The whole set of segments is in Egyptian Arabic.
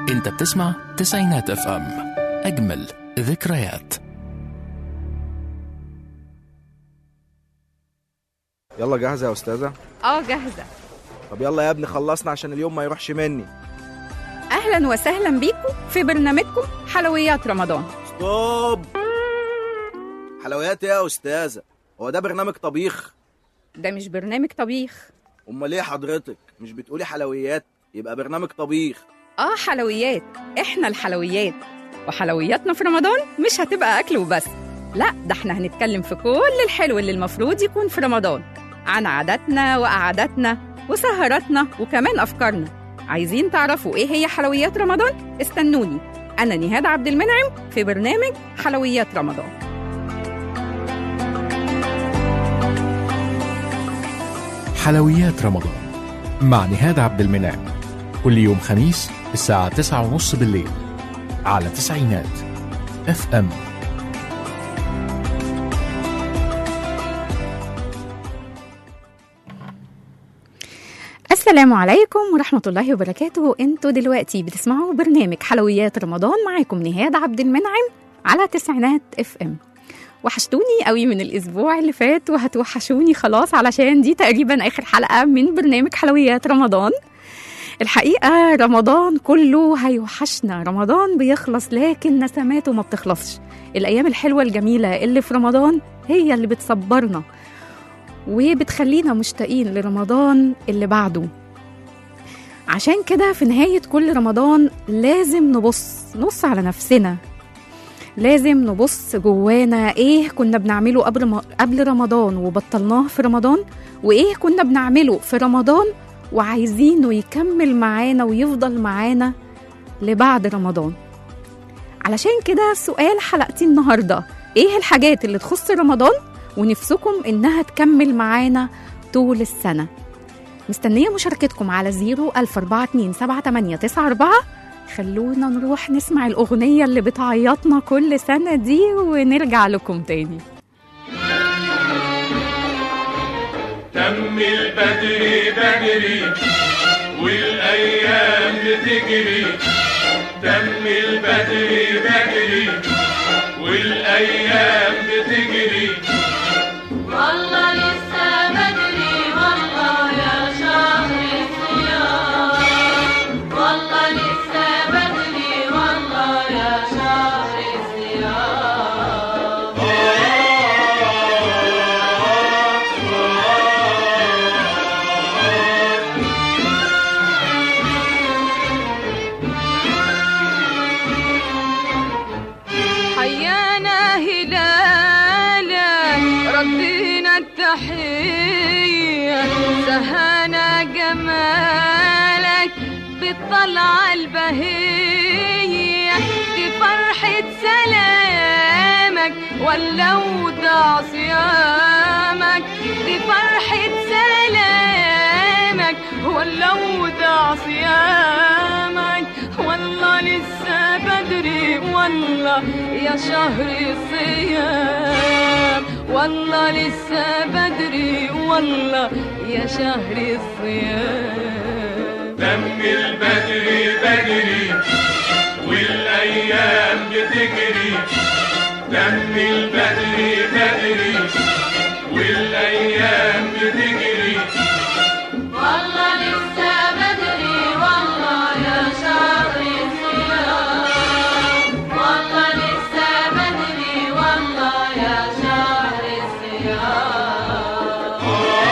انت بتسمع تسعينات اف ام اجمل ذكريات يلا جاهزة يا أستاذة؟ اه جاهزة طب يلا يا ابني خلصنا عشان اليوم ما يروحش مني أهلا وسهلا بيكم في برنامجكم حلويات رمضان ستوب حلويات ايه يا أستاذة؟ هو ده برنامج طبيخ؟ ده مش برنامج طبيخ أمال ليه حضرتك؟ مش بتقولي حلويات؟ يبقى برنامج طبيخ اه حلويات احنا الحلويات وحلوياتنا في رمضان مش هتبقى أكل وبس لا ده احنا هنتكلم في كل الحلو اللي المفروض يكون في رمضان عن عاداتنا وقعداتنا وسهراتنا وكمان أفكارنا عايزين تعرفوا ايه هي حلويات رمضان؟ استنوني أنا نهاد عبد المنعم في برنامج حلويات رمضان حلويات رمضان مع نهاد عبد المنعم كل يوم خميس الساعة 9:30 بالليل على تسعينات اف ام السلام عليكم ورحمة الله وبركاته انتوا دلوقتي بتسمعوا برنامج حلويات رمضان معاكم نهاد عبد المنعم على تسعينات اف ام وحشتوني قوي من الاسبوع اللي فات وهتوحشوني خلاص علشان دي تقريبا اخر حلقة من برنامج حلويات رمضان الحقيقة رمضان كله هيوحشنا رمضان بيخلص لكن نسماته ما بتخلصش الأيام الحلوة الجميلة اللي في رمضان هي اللي بتصبرنا وبتخلينا مشتاقين لرمضان اللي بعده عشان كده في نهاية كل رمضان لازم نبص نبص على نفسنا لازم نبص جوانا ايه كنا بنعمله قبل م... قبل رمضان وبطلناه في رمضان وايه كنا بنعمله في رمضان وعايزينه يكمل معانا ويفضل معانا لبعد رمضان علشان كده سؤال حلقتي النهارده ايه الحاجات اللي تخص رمضان ونفسكم انها تكمل معانا طول السنه مستنيه مشاركتكم على 0 427 خلونا نروح نسمع الأغنية اللي بتعيطنا كل سنة دي ونرجع لكم تاني تم البدر بدري والايام بتجري تم البدر بدري والايام بتجري والله لسه بدري والله يا شهر الصيام والله لسه بدري والله يا شهر الصيام حيانا هلالا ردينا التحية سهانا جمالك بالطلعة البهية دي فرحة سلامك ولا ودع صيامك دي فرحة سلامك ولا ودع صيامك والله لسه بدري والله يا شهر الصيام والله لسه بدري والله يا شهر الصيام تم البدر بدري والايام بتجري تم البدر بدري والايام بتجري والله لسه بدري والله يا شهر الصيام والله لسه بدري والله يا شهر الصيام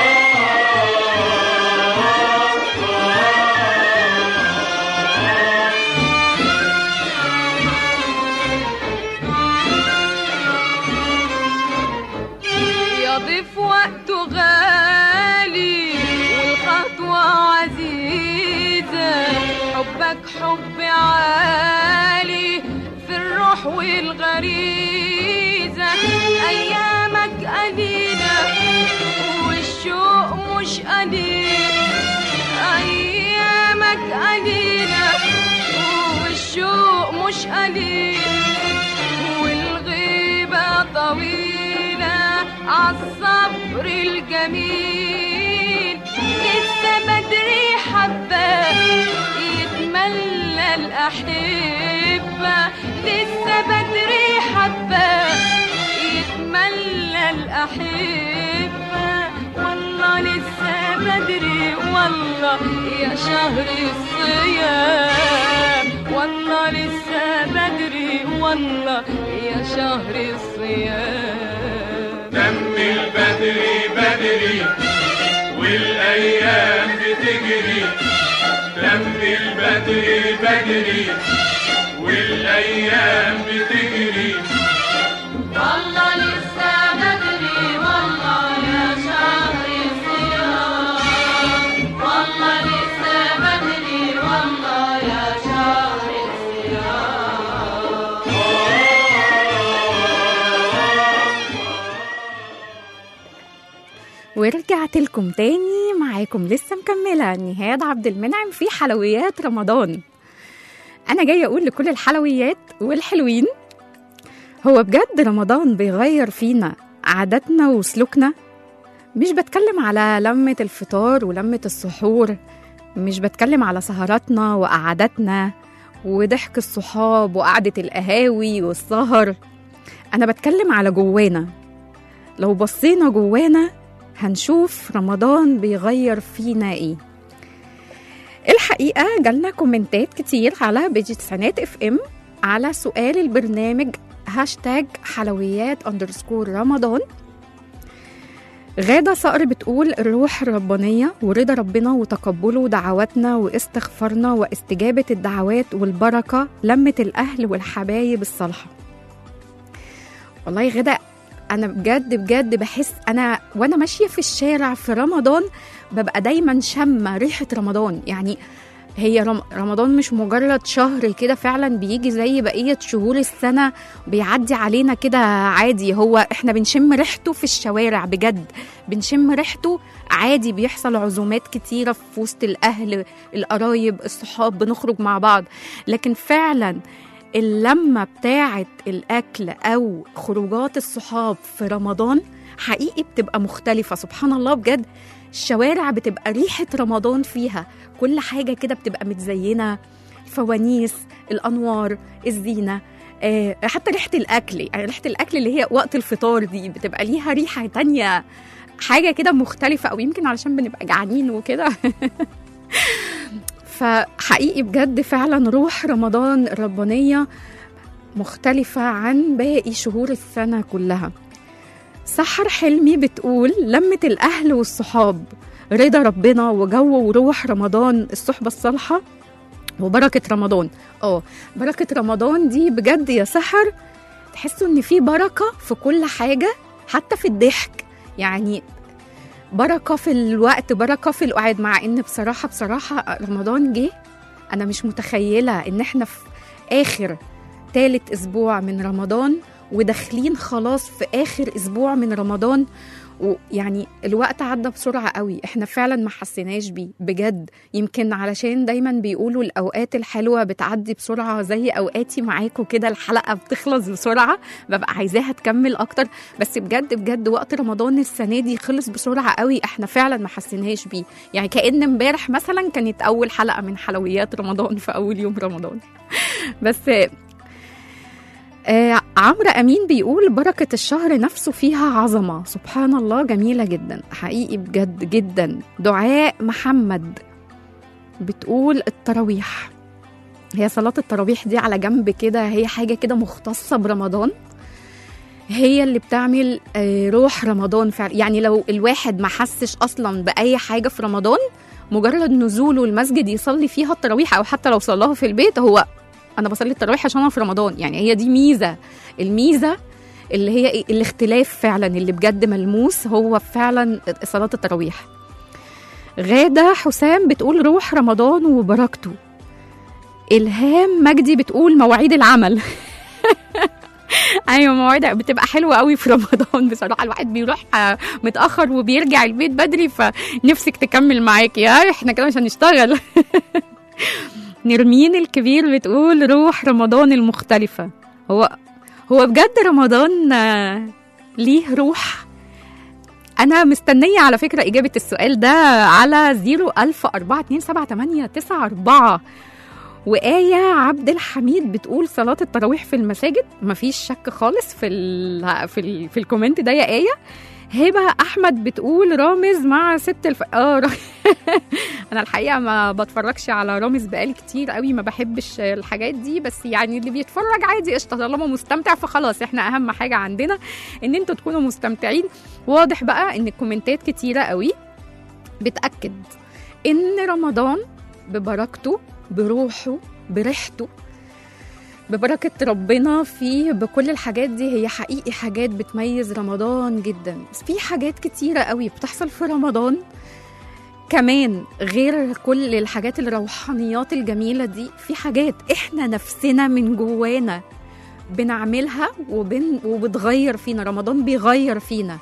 يضيف وقته غالي والخطوة عزيزة حبك حب عالي في الروح والغريزة أيامك قليلة والشوق مش قليل أيامك قليلة والشوق مش قليل والغيبة طويلة عالصبر الجميل لسه بدري حبة يتملى الأحلام الأحبة لسه بدري حبة يتملى الأحبة والله لسه بدري والله يا شهر الصيام والله لسه بدري والله يا شهر الصيام دم البدري بدري والايام بتجري دم البدري بدري والايام بتجري والله لسه بدري والله يا شهر الصيام والله لسه بدري والله يا شهر الصيام ورجعت لكم تاني معاكم لسه مكملة نهاد عبد المنعم في حلويات رمضان أنا جاية أقول لكل الحلويات والحلوين هو بجد رمضان بيغير فينا عاداتنا وسلوكنا مش بتكلم على لمة الفطار ولمة السحور مش بتكلم على سهراتنا وقعداتنا وضحك الصحاب وقعدة القهاوي والسهر أنا بتكلم على جوانا لو بصينا جوانا هنشوف رمضان بيغير فينا ايه الحقيقة جالنا كومنتات كتير على بيج تسعينات اف ام على سؤال البرنامج هاشتاج حلويات اندرسكور رمضان غادة صقر بتقول الروح الربانية ورضا ربنا وتقبله دعواتنا واستغفارنا واستجابة الدعوات والبركة لمة الأهل والحبايب الصالحة والله غدا انا بجد بجد بحس انا وانا ماشيه في الشارع في رمضان ببقى دايما شامه ريحه رمضان يعني هي رم... رمضان مش مجرد شهر كده فعلا بيجي زي بقيه شهور السنه بيعدي علينا كده عادي هو احنا بنشم ريحته في الشوارع بجد بنشم ريحته عادي بيحصل عزومات كتيره في وسط الاهل القرايب الصحاب بنخرج مع بعض لكن فعلا اللمة بتاعة الأكل أو خروجات الصحاب في رمضان حقيقي بتبقى مختلفة سبحان الله بجد الشوارع بتبقى ريحة رمضان فيها كل حاجة كده بتبقى متزينة الفوانيس الأنوار الزينة آه، حتى ريحة الأكل يعني ريحة الأكل اللي هي وقت الفطار دي بتبقى ليها ريحة تانية حاجة كده مختلفة أو يمكن علشان بنبقى جعانين وكده فحقيقي بجد فعلا روح رمضان الربانية مختلفة عن باقي شهور السنة كلها سحر حلمي بتقول لمة الأهل والصحاب رضا ربنا وجو وروح رمضان الصحبة الصالحة وبركة رمضان اه بركة رمضان دي بجد يا سحر تحسوا ان في بركة في كل حاجة حتى في الضحك يعني بركه في الوقت بركه في القعاد مع ان بصراحه بصراحه رمضان جه انا مش متخيله ان احنا في اخر تالت اسبوع من رمضان وداخلين خلاص في اخر اسبوع من رمضان ويعني الوقت عدى بسرعة قوي احنا فعلا ما حسيناش بيه بجد يمكن علشان دايما بيقولوا الأوقات الحلوة بتعدي بسرعة زي أوقاتي معاكم كده الحلقة بتخلص بسرعة ببقى عايزاها تكمل أكتر بس بجد بجد وقت رمضان السنة دي خلص بسرعة قوي احنا فعلا ما حسيناش بيه يعني كأن امبارح مثلا كانت أول حلقة من حلويات رمضان في أول يوم رمضان بس آه عمرو امين بيقول بركه الشهر نفسه فيها عظمه سبحان الله جميله جدا حقيقي بجد جدا دعاء محمد بتقول التراويح هي صلاه التراويح دي على جنب كده هي حاجه كده مختصه برمضان هي اللي بتعمل آه، روح رمضان فعلا يعني لو الواحد ما حسش اصلا باي حاجه في رمضان مجرد نزوله المسجد يصلي فيها التراويح او حتى لو صلاها في البيت هو انا بصلي التراويح عشان انا في رمضان يعني هي دي ميزه الميزه اللي هي إيه؟ الاختلاف فعلا اللي بجد ملموس هو فعلا صلاه التراويح غاده حسام بتقول روح رمضان وبركته الهام مجدي بتقول مواعيد العمل ايوه مواعيد بتبقى حلوه قوي في رمضان بصراحه الواحد بيروح آه، متاخر وبيرجع البيت بدري فنفسك تكمل معاكي يا احنا كده مش هنشتغل نرمين الكبير بتقول روح رمضان المختلفة هو هو بجد رمضان آه، ليه روح أنا مستنية على فكرة إجابة السؤال ده على 0 ألف أربعة اتنين سبعة تمانية تسعة أربعة وآية عبد الحميد بتقول صلاة التراويح في المساجد مفيش شك خالص في ال في ال في الكومنت ده يا آية هبة أحمد بتقول رامز مع ست الف... اه را- أنا الحقيقة ما بتفرجش على رامز بقالي كتير قوي ما بحبش الحاجات دي بس يعني اللي بيتفرج عادي قشطة طالما مستمتع فخلاص احنا أهم حاجة عندنا إن انتوا تكونوا مستمتعين واضح بقى إن الكومنتات كتيرة قوي بتأكد إن رمضان ببركته بروحه بريحته ببركة ربنا فيه بكل الحاجات دي هي حقيقي حاجات بتميز رمضان جدا بس في حاجات كتيرة قوي بتحصل في رمضان كمان غير كل الحاجات الروحانيات الجميلة دي في حاجات احنا نفسنا من جوانا بنعملها وبن وبتغير فينا رمضان بيغير فينا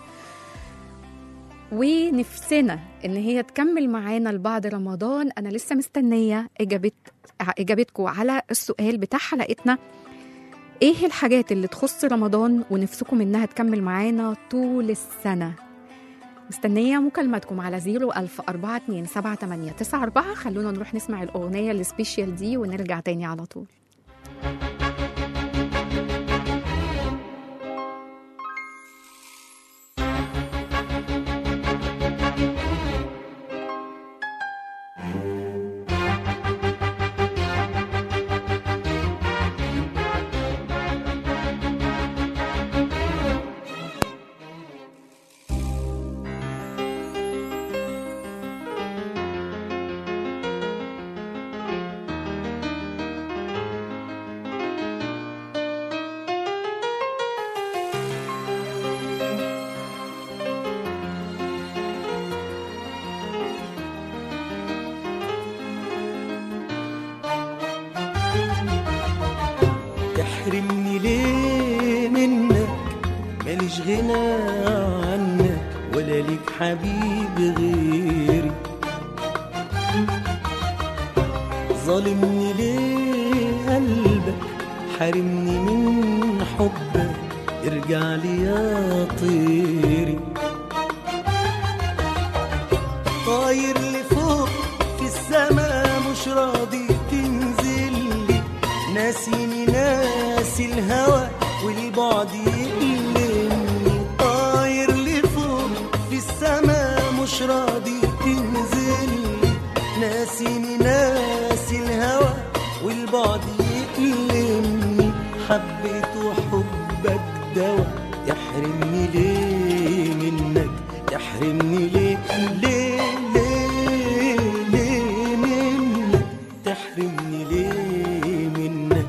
ونفسنا ان هي تكمل معانا لبعد رمضان انا لسه مستنيه اجابه اجابتكم على السؤال بتاع حلقتنا ايه الحاجات اللي تخص رمضان ونفسكم انها تكمل معانا طول السنه مستنية مكالماتكم على 010427894 خلونا نروح نسمع الأغنية السبيشيال دي ونرجع تاني على طول تحرمني ليه منك ماليش غنى عنك ولا ليك حبيب غيري ظالمني ليه قلبك حارمني من حبك ارجع لي يا طيري طاير لفوق في السما مش راضي تنزل لي ناسيني ناسي الهوى والبعد يقلمني طاير لفوق في السما مش راضي تنزل لي ناسيني ناسي الهوى والبعد يقلمني حبيت وحبك دوا يحرمني ليه منك يحرمني ليه ليه ليه ليه منك تحرمني ليه منك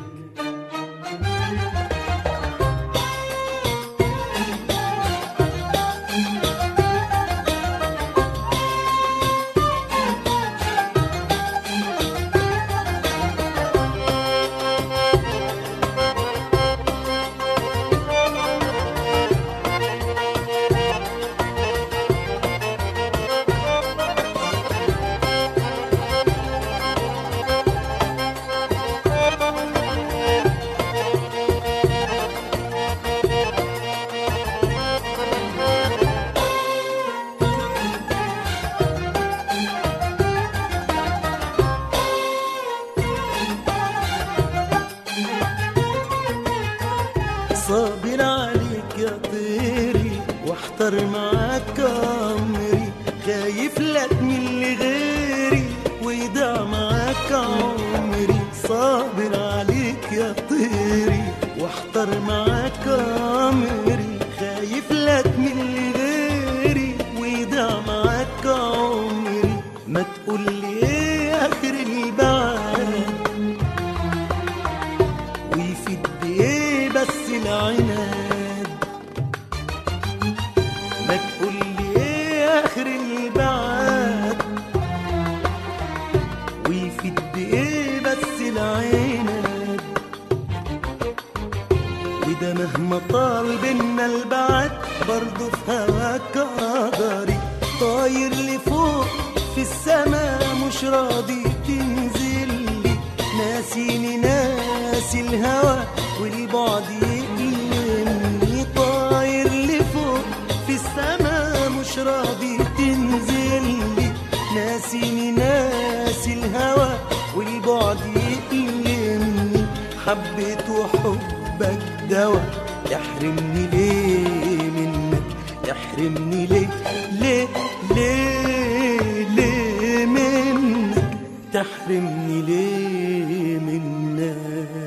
صابر عليك يا طيري واحتر معاك عمري خايف لك من اللي غيري ويضيع معاك عمري صابر عليك يا طيري واحتر معاك عمري خايف لك من اللي غيري ويضيع معاك عمري ما تقول لي ايه اخر البعد ويفيد بايه بس العناد ما تقول لي ايه اخر البعد ويفيد بايه بس العناد وده مهما طال بينا البعد برضه في هواك قدري طاير لفوق في السما مش راضي تنزل لي ناسيني ناسي الهوى والبعد يقلمني طاير لفوق في السما مش راضي تنزل لي ناسيني ناسي الهوى والبعد يقلمني محبة وحبك دوا تحرمني ليه منك تحرمني ليه ليه ليه ليه منك تحرمني ليه منك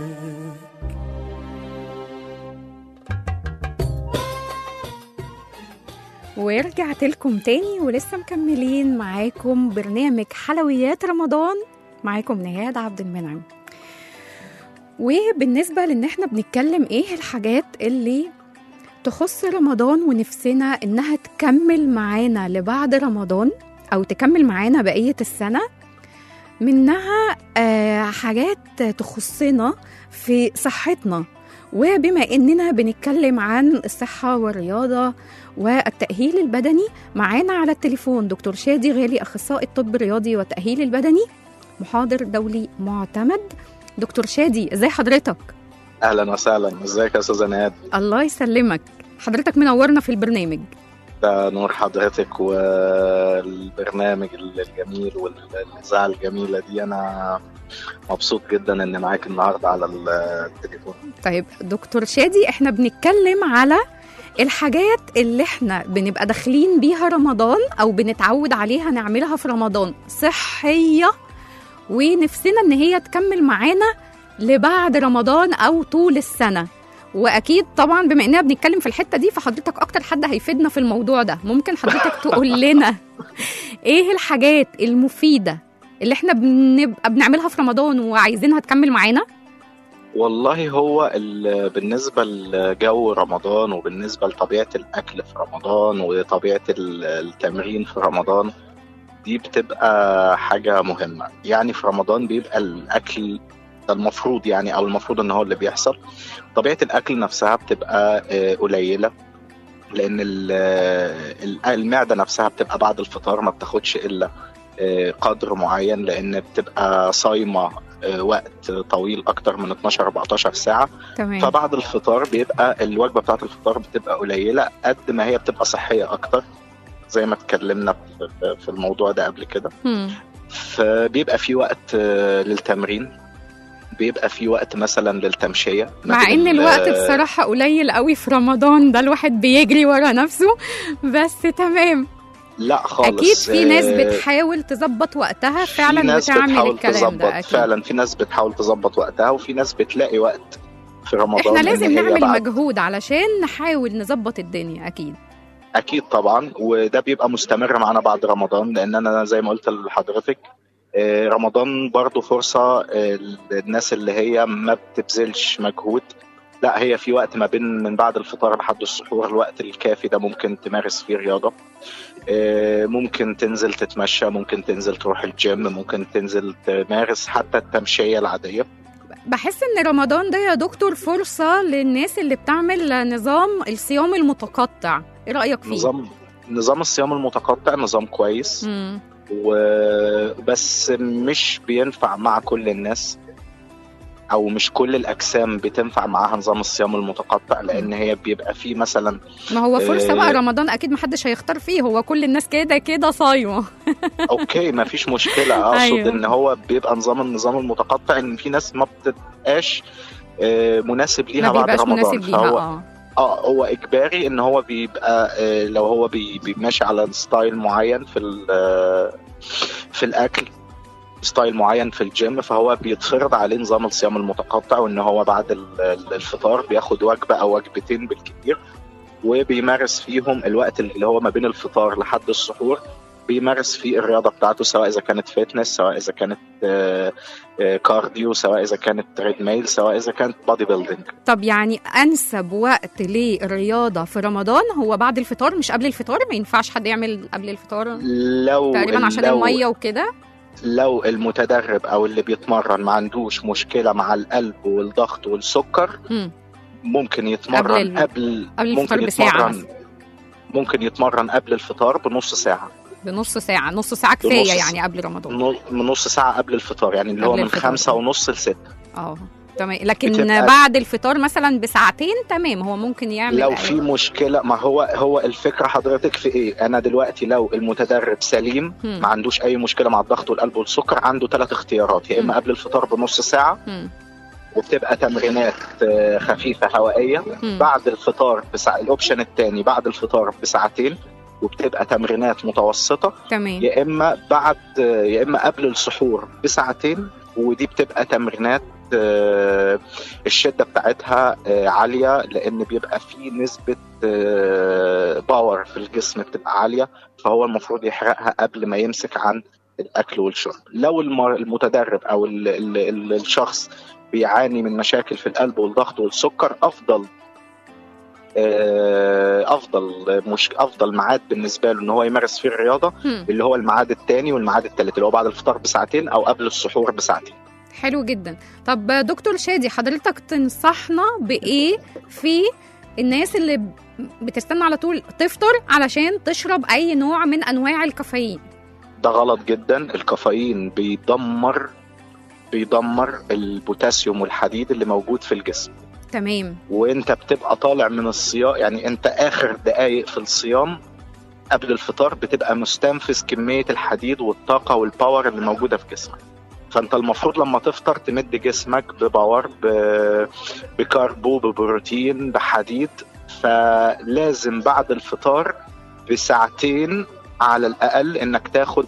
ورجعت لكم تاني ولسه مكملين معاكم برنامج حلويات رمضان معاكم نهاد عبد المنعم وبالنسبة لان احنا بنتكلم ايه الحاجات اللي تخص رمضان ونفسنا انها تكمل معانا لبعد رمضان او تكمل معانا بقية السنة منها آه حاجات تخصنا في صحتنا وبما اننا بنتكلم عن الصحة والرياضة والتأهيل البدني معانا على التليفون دكتور شادي غالي أخصائي الطب الرياضي والتأهيل البدني محاضر دولي معتمد دكتور شادي ازاي حضرتك اهلا وسهلا ازيك يا استاذه نهاد الله يسلمك حضرتك منورنا في البرنامج ده نور حضرتك والبرنامج الجميل والاذاعه الجميله دي انا مبسوط جدا ان معاك النهارده على التليفون طيب دكتور شادي احنا بنتكلم على الحاجات اللي احنا بنبقى داخلين بيها رمضان او بنتعود عليها نعملها في رمضان صحيه ونفسنا ان هي تكمل معانا لبعد رمضان او طول السنه واكيد طبعا بما اننا بنتكلم في الحته دي فحضرتك اكتر حد هيفيدنا في الموضوع ده ممكن حضرتك تقول لنا ايه الحاجات المفيده اللي احنا بنبقى بنعملها في رمضان وعايزينها تكمل معانا والله هو ال- بالنسبة لجو رمضان وبالنسبة لطبيعة الأكل في رمضان وطبيعة ال- التمرين في رمضان دي بتبقى حاجة مهمة يعني في رمضان بيبقى الأكل ده المفروض يعني أو المفروض إن هو اللي بيحصل طبيعة الأكل نفسها بتبقى آه، قليلة لأن ال- ال- المعدة نفسها بتبقى بعد الفطار ما بتاخدش إلا آه، قدر معين لأن بتبقى صايمة آه، وقت طويل اكتر من 12 14 ساعه تمام فبعد الفطار بيبقى الوجبه بتاعه الفطار بتبقى قليله قد ما هي بتبقى صحيه اكتر زي ما اتكلمنا في- في الموضوع ده قبل كده هم. فبيبقى في وقت آه، للتمرين بيبقى في وقت مثلا للتمشيه ما مع بين ان ال- الوقت بصراحه قليل قوي في رمضان ده الواحد بيجري ورا نفسه بس تمام لا خالص اكيد في ناس آه، بتحاول تظبط وقتها في فعلا ناس بتعمل بتحاول الكلام تظبط ده اكيد فعلا في ناس بتحاول تظبط وقتها وفي ناس بتلاقي وقت في رمضان احنا إن لازم هي نعمل بعد مجهود علشان نحاول نظبط الدنيا اكيد اكيد طبعا وده بيبقى مستمر معانا بعد رمضان لان انا زي ما قلت لحضرتك آه، رمضان برضو فرصة آه، للناس اللي هي ما بتبذلش مجهود لا هي في وقت ما بين من بعد الفطار لحد السحور الوقت الكافي ده ممكن تمارس فيه رياضة آه، ممكن تنزل تتمشى ممكن تنزل تروح الجيم ممكن تنزل تمارس حتى التمشية العادية بحس ان رمضان ده يا دكتور فرصه للناس اللي بتعمل نظام الصيام المتقطع ايه رايك فيه نظام نظام الصيام المتقطع نظام كويس مم. وبس مش بينفع مع كل الناس او مش كل الاجسام بتنفع معاها نظام الصيام المتقطع لان هي بيبقى فيه مثلا ما هو فرصه آه. بقى رمضان اكيد محدش هيختار فيه هو كل الناس كده كده صايمه اوكي ما فيش مشكله اقصد أيوة. ان هو بيبقى نظام النظام المتقطع ان في ناس ما بتبقاش آه، مناسب ليها ما بعد بيبقاش رمضان مناسب ليها فهو اه اه هو اجباري ان هو بيبقى آه، لو هو بي- بي- ماشي على ستايل معين في ال- آه، في الاكل ستايل معين في الجيم فهو بيتفرض عليه نظام الصيام المتقطع وان هو بعد ال- ال- الفطار بياخد وجبه او وجبتين بالكثير وبيمارس فيهم الوقت اللي هو ما بين الفطار لحد السحور بيمارس فيه الرياضه بتاعته سواء اذا كانت فيتنس سواء اذا كانت آه، آه، كارديو سواء اذا كانت تريد ميل سواء اذا كانت بودي بيلدينج طب يعني انسب وقت للرياضه في رمضان هو بعد الفطار مش قبل الفطار ما ينفعش حد يعمل قبل الفطار لو تقريبا عشان لو الميه وكده لو المتدرب او اللي بيتمرن ما عندوش مشكله مع القلب والضغط والسكر مم. ممكن يتمرن قبل ال- قبل, قبل ممكن الفطار بساعة يتمرن مثلا. ممكن يتمرن قبل الفطار بنص ساعه بنص ساعه نص ساعه كفايه بنص- يعني قبل رمضان نو- من نص ساعه قبل الفطار يعني اللي هو قبل من الفطار. خمسة ونص لستة اه تمام لكن بتبقى- بعد الفطار مثلا بساعتين تمام هو ممكن يعمل لو أيوة. في مشكله ما هو هو الفكره حضرتك في ايه انا دلوقتي لو المتدرب سليم مم. ما عندوش اي مشكله مع الضغط والقلب والسكر عنده ثلاث اختيارات يا مم. اما قبل الفطار بنص ساعه مم. وبتبقى تمرينات آه، خفيفه هوائيه مم. بعد الفطار بساعة الاوبشن الثاني بعد الفطار بساعتين وبتبقى تمرينات متوسطه تمام يا اما بعد يا اما قبل السحور بساعتين ودي بتبقى تمرينات آه، الشده بتاعتها آه، عاليه لان بيبقى في نسبه آه، باور في الجسم بتبقى عاليه فهو المفروض يحرقها قبل ما يمسك عن الاكل والشرب لو المر- المتدرب او ال- ال- ال- الشخص بيعاني من مشاكل في القلب والضغط والسكر افضل آه، افضل مش افضل ميعاد بالنسبه له ان هو يمارس فيه الرياضه مم. اللي هو الميعاد الثاني والميعاد الثالث اللي هو بعد الفطار بساعتين او قبل السحور بساعتين حلو جدا طب دكتور شادي حضرتك تنصحنا بايه في الناس اللي ب- بتستنى على طول تفطر علشان تشرب اي نوع من انواع الكافيين ده غلط جدا الكافيين بيدمر بيدمر البوتاسيوم والحديد اللي موجود في الجسم تمام وانت بتبقى طالع من الصيام يعني انت اخر دقايق في الصيام قبل الفطار بتبقى مستنفذ كميه الحديد والطاقه والباور اللي موجوده في جسمك فانت المفروض لما تفطر تمد جسمك بباور ب- بكاربو ببروتين بحديد فلازم بعد الفطار بساعتين على الاقل انك تاخد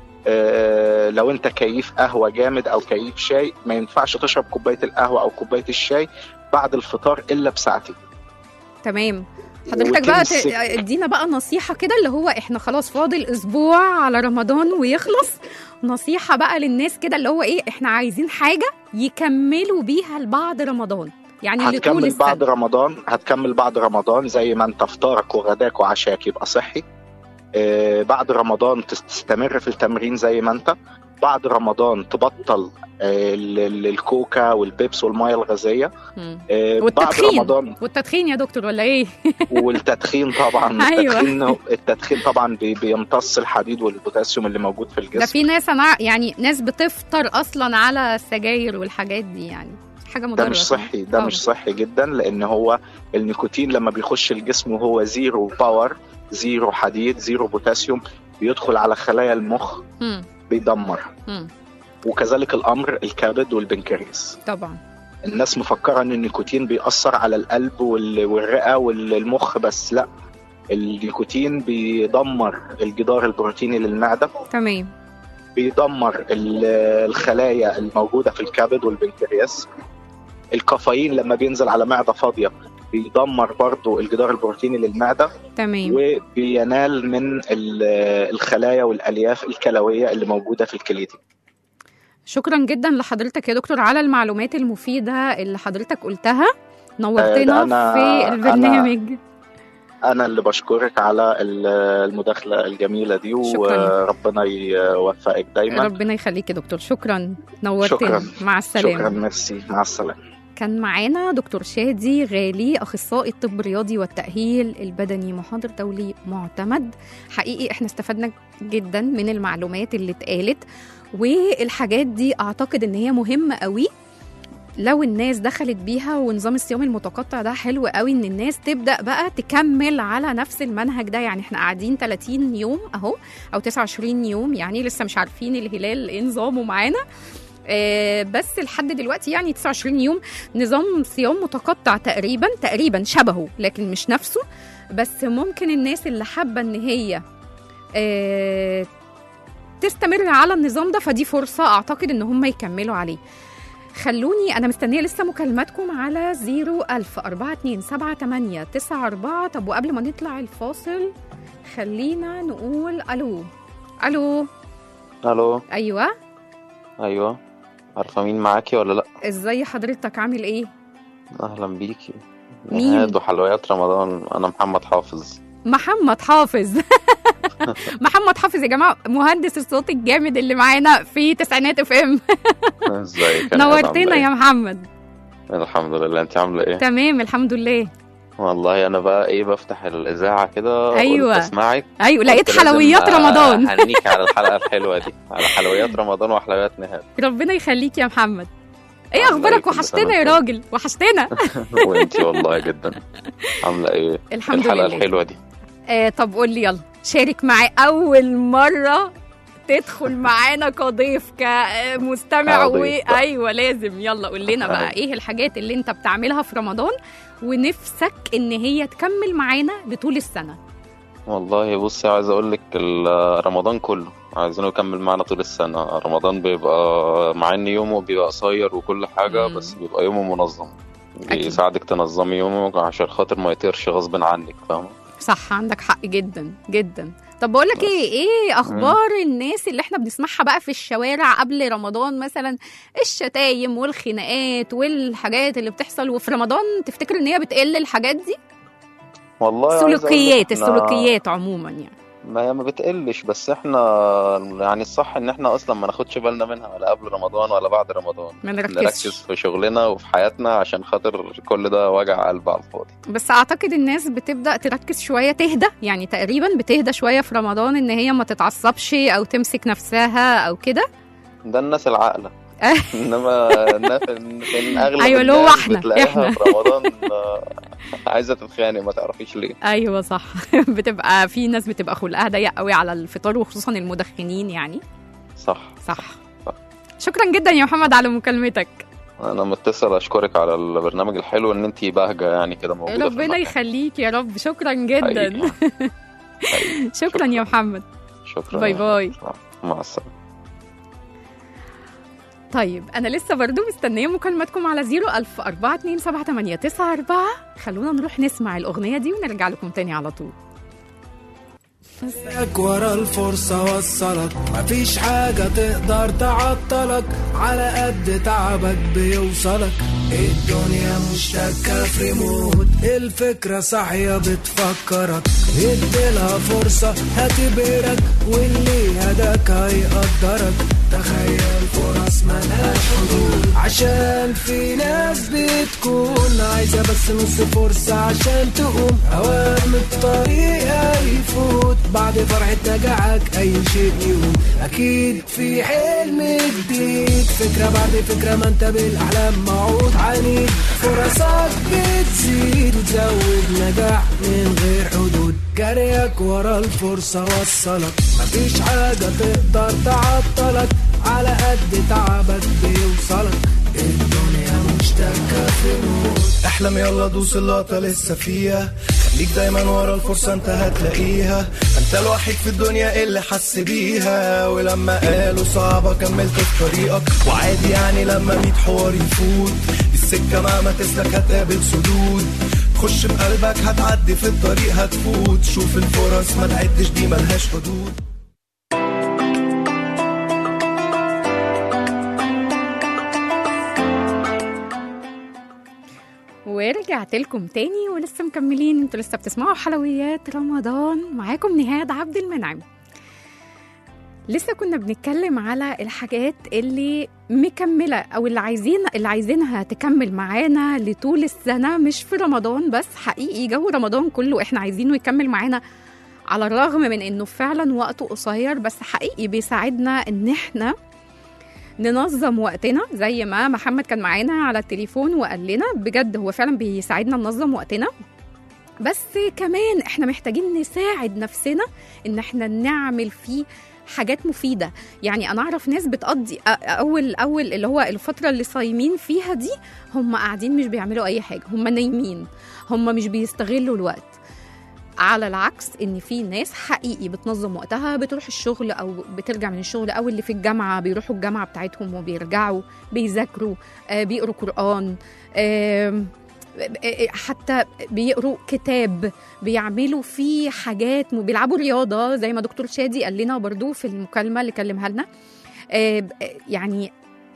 آه، لو انت كيف قهوه جامد او كيف شاي ما ينفعش تشرب كوبايه القهوه او كوبايه الشاي بعد الفطار الا بساعتين تمام حضرتك بقى ت- وتمسك- ادينا بقى نصيحة كده اللي هو احنا خلاص فاضل اسبوع على رمضان ويخلص نصيحة بقى للناس كده اللي هو ايه احنا عايزين حاجة يكملوا بيها لبعد رمضان يعني لطول هتكمل بعد السنة رمضان هتكمل بعد رمضان زي ما انت فطارك وغداك وعشاك يبقى صحي آه، بعد رمضان تستمر في التمرين زي ما انت بعد رمضان تبطل آه، ال- ال- الكوكا والبيبس والميه الغازيه مم. آه، بعد والتدخين رمضان والتدخين يا دكتور ولا ايه والتدخين طبعا أيوة. التدخين التدخين طبعا بي- بيمتص الحديد والبوتاسيوم اللي موجود في ده الجسم في ناس انا يعني ناس بتفطر اصلا على السجاير والحاجات دي يعني حاجة مضرة ده مش طبعاً. صحي ده طبعاً. مش صحي جدا لان هو النيكوتين لما بيخش الجسم وهو زيرو باور زيرو حديد زيرو بوتاسيوم بيدخل على خلايا المخ مم. بيدمر مم. وكذلك الامر الكبد والبنكرياس طبعا الناس مفكره ان النيكوتين بيأثر على القلب وال- والرئه والمخ بس لا النيكوتين بيدمر الجدار البروتيني للمعده تمام بيدمر ال- الخلايا الموجوده في الكبد والبنكرياس الكافيين لما بينزل على معده فاضيه بيدمر برضو الجدار البروتيني للمعده تمام وبينال من ال- الخلايا والالياف الكلويه اللي موجوده في الكليتين شكرا جدا لحضرتك يا دكتور على المعلومات المفيدة اللي حضرتك قلتها آه، نورتنا ده أنا- في البرنامج انا اللي بشكرك على ال- المداخله الجميله دي شكراً. وربنا يوفقك دايما ربنا يخليك يا دكتور شكرا نورتنا شكراً. مع السلامة شكرا ميرسي مع السلامه كان معانا دكتور شادي غالي اخصائي الطب الرياضي والتاهيل البدني محاضر دولي معتمد حقيقي احنا استفدنا جدا من المعلومات اللي اتقالت والحاجات دي اعتقد ان هي مهمه قوي لو الناس دخلت بيها ونظام الصيام المتقطع ده حلو قوي ان الناس تبدا بقى تكمل على نفس المنهج ده يعني احنا قاعدين 30 يوم اهو او 29 يوم يعني لسه مش عارفين الهلال ايه نظامه معانا آه، بس لحد دلوقتي يعني 29 يوم نظام صيام متقطع تقريبا تقريبا شبهه لكن مش نفسه بس ممكن الناس اللي حابه ان هي آه، تستمر على النظام ده فدي فرصه اعتقد ان هم يكملوا عليه خلوني انا مستنيه لسه مكالماتكم على 01000 4278 94 طب وقبل ما نطلع الفاصل خلينا نقول الو الو الو ايوه ايوه عارفه مين معاكي ولا لا ازاي حضرتك عامل ايه اهلا بيكي مين؟ نهاد وحلويات رمضان انا محمد حافظ محمد حافظ محمد حافظ يا جماعه مهندس الصوت الجامد اللي معانا في تسعينات اف ام ازيك يا نهاد، عاملة نورتنا إيه؟ يا محمد الحمد لله انت عامله ايه تمام الحمد لله والله انا بقى ايه بفتح الاذاعه كده أيوة. قلت اسمعك ايوه قلت لقيت لازم حلويات رمضان هنيك على الحلقه الحلوه دي على حلويات رمضان وحلويات نهاد ربنا يخليك يا محمد ايه عاملة اخبارك كل سنة وحشتنا يا وأنت راجل وحشتنا وانتي والله جدا عامله ايه الحمد الحلقه لله الحلوه دي آه طب قول لي يلا شارك معي اول مره تدخل معانا كضيف كمستمع و... كضيف بقى. ايوه لازم يلا قول لنا بقى ايه الحاجات اللي انت بتعملها في رمضان ونفسك ان هي تكمل معانا لطول السنه والله بصي عايز اقول لك ال- رمضان كله عايزينه يكمل معانا طول السنة رمضان بيبقى مع ان يومه بيبقى قصير وكل حاجة مم. بس بيبقى يومه منظم أكيد. بيساعدك تنظمي يومك عشان خاطر ما يطيرش غصب عنك فاهمة صح عندك حق جدا جدا طب بقول لك ايه ايه اخبار الناس اللي احنا بنسمعها بقى في الشوارع قبل رمضان مثلا الشتايم والخناقات والحاجات اللي بتحصل وفي رمضان تفتكر ان هي بتقل الحاجات دي والله عايز أقول لك سلوكيات إحنا- السلوكيات عموما يعني ما هي ما بتقلش بس احنا يعني الصح ان احنا اصلا ما ناخدش بالنا منها ولا قبل رمضان ولا بعد رمضان ما نركز نركزش في شغلنا وفي حياتنا عشان خاطر كل ده وجع قلب على الفاضي بس اعتقد الناس بتبدا تركز شويه تهدى يعني تقريبا بتهدى شويه في رمضان ان هي ما تتعصبش او تمسك نفسها او كده ده الناس العاقله انما الناس من اغلب أيوة، اللي هو الناس إحنا- بتلاقيها إحنا. في رمضان آه، عايزه تتخانق ما تعرفيش ليه ايوه صح بتبقى في ناس بتبقى خلقها ضيق قوي على الفطار وخصوصا المدخنين يعني صح صح صح. شكرا جدا يا محمد على مكالمتك انا متصل اشكرك على البرنامج الحلو ان انت باهجه يعني كده موجوده في ربنا المكان. يخليك يا رب شكرا جدا حقيقي. شكرا يا محمد شكرا باي باي. مع السلامه طيب انا لسه برضو مستنيه مكالمتكم على 01000 427 خلونا نروح نسمع الاغنيه دي ونرجع لكم تاني على طول لك ورا الفرصة وصلك مفيش حاجة تقدر تعطلك على قد تعبك بيوصلك الدنيا مش تكة في ريموت الفكرة صاحية بتفكرك اديلها فرصة هتبهرك واللي هداك هيقدرك تخيل فرص ملهاش حدود عشان في ناس بتكون عايزة بس نص فرصة عشان تقوم أوام الطريق هيفوت بعد فرحة نجاحك أي شيء يقوم أكيد في حلم جديد فكرة بعد فكرة ما أنت بالأحلام موعود عنيد فرصك بتزيد وتزود نجاح من غير حدود جريك ورا الفرصة وصلك مفيش حاجة تقدر تعطلك على قد تعبك بيوصلك الدنيا مش تكة في موت احلم يلا دوس اللقطة لسه فيها خليك دايما ورا الفرصة انت هتلاقيها انت الوحيد في الدنيا اللي حس بيها ولما قالوا صعبة كملت في طريقك وعادي يعني لما ميت حوار يفوت السكة مهما تسلك هتقابل سدود خش بقلبك هتعدي في الطريق هتفوت شوف الفرص ما تعدش دي ملهاش حدود ورجعت لكم تاني ولسه مكملين انتوا لسه بتسمعوا حلويات رمضان معاكم نهاد عبد المنعم لسه كنا بنتكلم على الحاجات اللي مكملة أو اللي عايزين اللي عايزينها تكمل معانا لطول السنة مش في رمضان بس حقيقي جو رمضان كله احنا عايزينه يكمل معانا على الرغم من انه فعلا وقته قصير بس حقيقي بيساعدنا ان احنا ننظم وقتنا زي ما محمد كان معانا على التليفون وقال لنا بجد هو فعلا بيساعدنا ننظم وقتنا بس كمان احنا محتاجين نساعد نفسنا ان احنا نعمل فيه حاجات مفيدة يعني أنا أعرف ناس بتقضي أ- أول أول اللي هو الفترة اللي صايمين فيها دي هم قاعدين مش بيعملوا أي حاجة هم نايمين هم مش بيستغلوا الوقت على العكس ان في ناس حقيقي بتنظم وقتها بتروح الشغل او بترجع من الشغل او اللي في الجامعه بيروحوا الجامعه بتاعتهم وبيرجعوا بيذاكروا آه، بيقروا قران آم، آه، حتى بيقروا كتاب بيعملوا فيه حاجات بيلعبوا رياضه زي ما دكتور شادي قال لنا برضو في المكالمه اللي كلمها لنا آه، ب- آه، يعني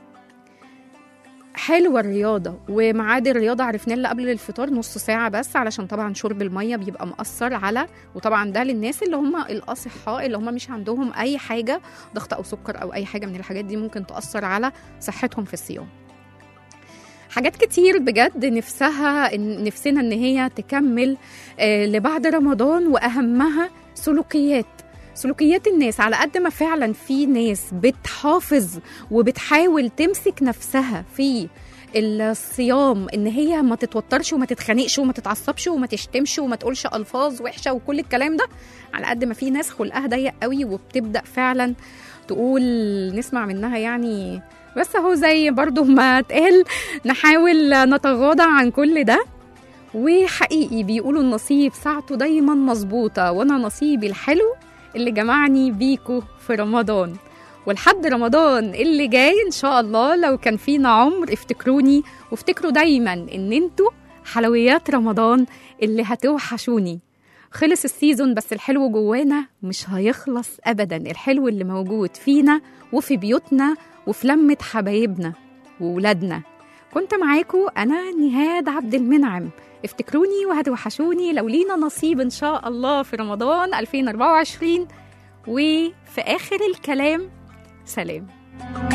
حلوة الرياضة وميعاد الرياضة عرفنا لها قبل الفطار نص ساعة بس علشان طبعا شرب المية بيبقى مأثر على وطبعا ده للناس اللي هم الأصحاء اللي هم مش عندهم أي حاجة ضغط أو سكر أو أي حاجة من الحاجات دي ممكن تأثر على صحتهم في الصيام حاجات كتير بجد نفسها إن- نفسنا ان هي تكمل آه، لبعد رمضان واهمها سلوكيات سلوكيات الناس على قد ما فعلا في ناس بتحافظ وبتحاول تمسك نفسها في الصيام ان هي ما تتوترش وما تتخانقش وما تتعصبش وما تشتمش وما تقولش الفاظ وحشه وكل الكلام ده على قد ما في ناس خلقها ضيق قوي وبتبدا فعلا تقول نسمع منها يعني بس اهو زي برضو ما اتقال نحاول نتغاضى عن كل ده وحقيقي بيقولوا النصيب ساعته دايما مظبوطة وانا نصيبي الحلو اللي جمعني بيكو في رمضان ولحد رمضان اللي جاي ان شاء الله لو كان فينا عمر افتكروني وافتكروا دايما ان انتوا حلويات رمضان اللي هتوحشوني خلص السيزون بس الحلو جوانا مش هيخلص ابدا الحلو اللي موجود فينا وفي بيوتنا وفي لمة حبايبنا وولادنا كنت معاكم انا نهاد عبد المنعم افتكروني وهتوحشوني لو لينا نصيب ان شاء الله في رمضان 2024 وفي اخر الكلام سلام